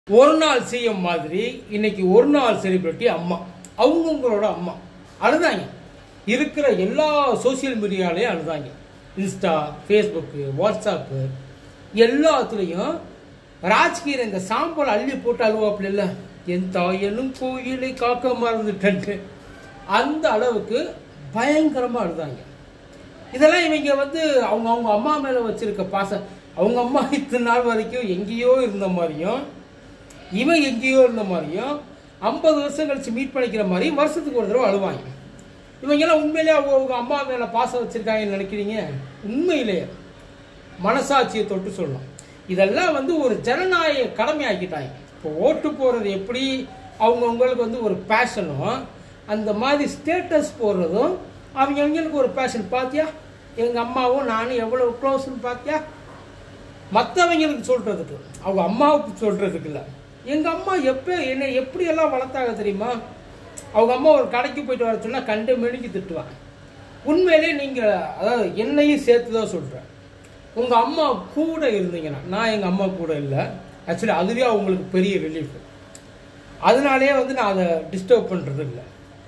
ஒரு நாள் சிஎம் மாதிரி இன்னைக்கு ஒரு நாள் செலிபிரிட்டி அம்மா அவங்கவுங்களோட அம்மா அழுதாங்க இருக்கிற எல்லா சோஷியல் மீடியாலையும் அழுதாங்க இன்ஸ்டா ஃபேஸ்புக்கு வாட்ஸ்அப்பு எல்லாத்துலேயும் ராஜ்கீர் இந்த சாம்பல் அள்ளி போட்டு அழுவாப்புல இல்லை என் தாயனும் கோயிலை காக்க மறந்துட்டேன்ட்டு அந்த அளவுக்கு பயங்கரமாக அழுதாங்க இதெல்லாம் இவங்க வந்து அவங்க அவங்க அம்மா மேலே வச்சிருக்க பாசம் அவங்க அம்மா இத்தனை நாள் வரைக்கும் எங்கேயோ இருந்த மாதிரியும் இவன் எங்கேயோ இருந்த மாதிரியும் ஐம்பது வருஷம் கழிச்சு மீட் பண்ணிக்கிற மாதிரியும் வருஷத்துக்கு ஒரு தடவை அழுவாங்க இவங்கெல்லாம் உண்மையிலேயே அவங்க அவங்க அம்மா மேலே பாசம் வச்சுருக்காங்கன்னு நினைக்கிறீங்க உண்மையிலேயே மனசாட்சியை தொட்டு சொல்லலாம் இதெல்லாம் வந்து ஒரு ஜனநாயக கடமை ஆக்கிட்டாங்க இப்போ ஓட்டு போகிறது எப்படி அவங்கவுங்களுக்கு வந்து ஒரு பேஷனும் அந்த மாதிரி ஸ்டேட்டஸ் போடுறதும் அவங்க அவங்களுக்கு ஒரு பேஷன் பார்த்தியா எங்கள் அம்மாவும் நானும் எவ்வளோ க்ளோஸ்னு பார்த்தியா மற்றவங்களுக்கு சொல்கிறதுக்கு அவங்க அம்மாவுக்கு சொல்கிறதுக்கு இல்லை எங்கள் அம்மா எப்போ என்னை எப்படியெல்லாம் வளர்த்தாங்க தெரியுமா அவங்க அம்மா ஒரு கடைக்கு போயிட்டு வர சொன்னால் கண்டு மெழுகி திட்டுவாங்க உண்மையிலே நீங்கள் அதாவது என்னையும் சேர்த்து தான் சொல்கிறேன் உங்கள் அம்மா கூட இருந்தீங்கன்னா நான் எங்கள் அம்மா கூட இல்லை ஆக்சுவலி அதுவே அவங்களுக்கு பெரிய ரிலீஃப் அதனாலேயே வந்து நான் அதை டிஸ்டர்ப் பண்ணுறது இல்லை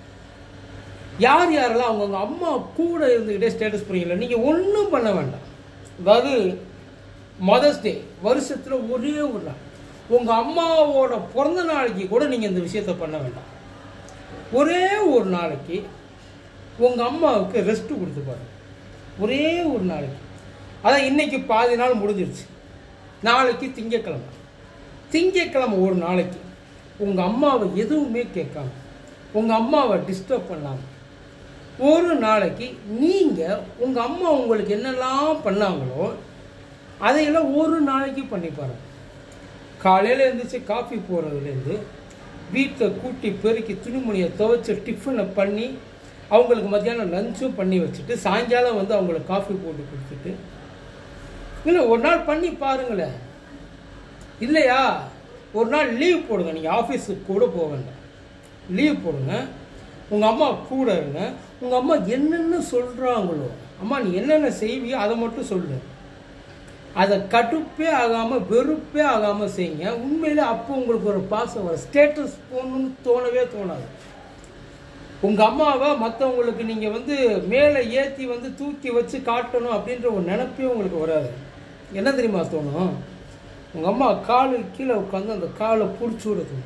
யார் யாரெல்லாம் அவங்கவுங்க அம்மா கூட இருந்துக்கிட்டே ஸ்டேட்டஸ் போறீங்களா நீங்கள் ஒன்றும் பண்ண வேண்டாம் அதாவது மதர்ஸ் டே வருஷத்தில் ஒரே ஒரு நாள் உங்கள் அம்மாவோட பிறந்த நாளைக்கு கூட நீங்கள் இந்த விஷயத்த பண்ண வேண்டாம் ஒரே ஒரு நாளைக்கு உங்கள் அம்மாவுக்கு ரெஸ்ட்டு கொடுத்து பாருங்க ஒரே ஒரு நாளைக்கு அதான் இன்னைக்கு பாதி நாள் முடிஞ்சிருச்சு நாளைக்கு திங்கக்கிழமை திங்கக்கிழமை ஒரு நாளைக்கு உங்கள் அம்மாவை எதுவுமே கேட்காம உங்கள் அம்மாவை டிஸ்டர்ப் பண்ணாமல் ஒரு நாளைக்கு நீங்கள் உங்கள் அம்மா உங்களுக்கு என்னெல்லாம் பண்ணாங்களோ அதையெல்லாம் ஒரு நாளைக்கு பண்ணி பாருங்க காலையில் எழுந்திரிச்சு காஃபி போடுறதுலேருந்து வீட்டை கூட்டி பெருக்கி துணிமணியை துவைச்சி டிஃபனை பண்ணி அவங்களுக்கு மத்தியானம் லஞ்சும் பண்ணி வச்சுட்டு சாயங்காலம் வந்து அவங்களுக்கு காஃபி போட்டு கொடுத்துட்டு இல்லை ஒரு நாள் பண்ணி பாருங்களேன் இல்லையா ஒரு நாள் லீவ் போடுங்க நீங்கள் ஆஃபீஸுக்கு கூட போக வேண்டாம் லீவ் போடுங்க உங்கள் அம்மா கூட இருங்க உங்கள் அம்மா என்னென்ன சொல்கிறாங்களோ அம்மா நீ என்னென்ன செய்வியோ அதை மட்டும் சொல்லு அதை கடுப்பே ஆகாமல் வெறுப்பே ஆகாமல் செய்யுங்க உண்மையிலே அப்போ உங்களுக்கு ஒரு பாசம் வரும் ஸ்டேட்டஸ் போகணும்னு தோணவே தோணாது உங்கள் அம்மாவை மற்றவங்களுக்கு நீங்கள் வந்து மேலே ஏற்றி வந்து தூக்கி வச்சு காட்டணும் அப்படின்ற ஒரு நினப்பே உங்களுக்கு வராது என்ன தெரியுமா தோணும் உங்கள் அம்மா காலு கீழே உட்காந்து அந்த காலை பிடிச்சி விட தோணும்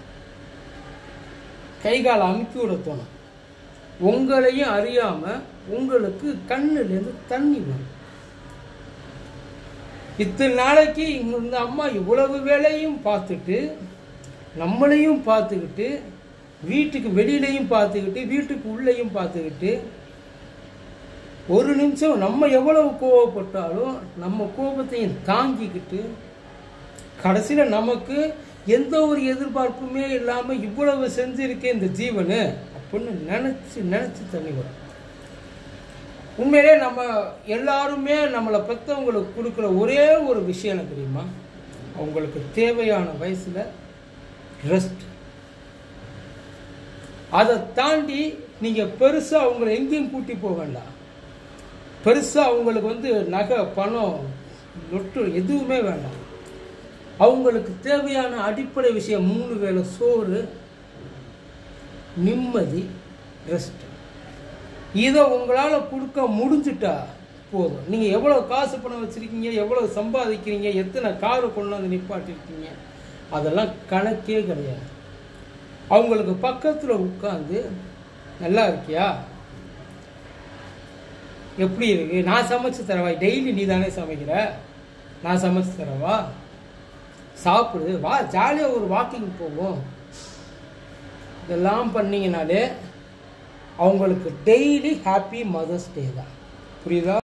கை காலை அமுக்கி விட தோணும் உங்களையும் அறியாமல் உங்களுக்கு கண்ணுலேருந்து தண்ணி வரும் இத்தனை நாளைக்கு இங்கே இந்த அம்மா இவ்வளவு வேலையும் பார்த்துட்டு நம்மளையும் பார்த்துக்கிட்டு வீட்டுக்கு வெளியிலையும் பார்த்துக்கிட்டு வீட்டுக்கு உள்ளேயும் பார்த்துக்கிட்டு ஒரு நிமிஷம் நம்ம எவ்வளவு கோவப்பட்டாலும் நம்ம கோபத்தையும் தாங்கிக்கிட்டு கடைசியில் நமக்கு எந்த ஒரு எதிர்பார்ப்புமே இல்லாமல் இவ்வளவு செஞ்சிருக்கே இந்த ஜீவனு அப்படின்னு நினச்சி நினச்சி தண்ணி வரும் உண்மையிலே நம்ம எல்லாருமே நம்மளை பெற்றவங்களுக்கு கொடுக்குற ஒரே ஒரு விஷயம் என்ன தெரியுமா அவங்களுக்கு தேவையான வயசில் ரெஸ்ட் அதை தாண்டி நீங்கள் பெருசாக அவங்கள எங்கேயும் கூட்டி போக வேண்டாம் பெருசாக அவங்களுக்கு வந்து நகை பணம் நொட்டு எதுவுமே வேண்டாம் அவங்களுக்கு தேவையான அடிப்படை விஷயம் மூணு வேளை சோறு நிம்மதி ரெஸ்ட் இதை உங்களால் கொடுக்க முடிஞ்சிட்டா போதும் நீங்கள் எவ்வளோ காசு பணம் வச்சுருக்கீங்க எவ்வளோ சம்பாதிக்கிறீங்க எத்தனை காரை கொண்டு வந்து நிப்பாட்டிருக்கீங்க அதெல்லாம் கணக்கே கிடையாது அவங்களுக்கு பக்கத்தில் உட்காந்து நல்லா இருக்கியா எப்படி இருக்கு நான் சமைச்சு தரவா டெய்லி நீ தானே சமைக்கிற நான் சமைச்சு தரவா சாப்பிடு வா ஜாலியாக ஒரு வாக்கிங் போவோம் இதெல்லாம் பண்ணீங்கனாலே அவங்களுக்கு டெய்லி ஹாப்பி மதர்ஸ் டே தான் புரியுதா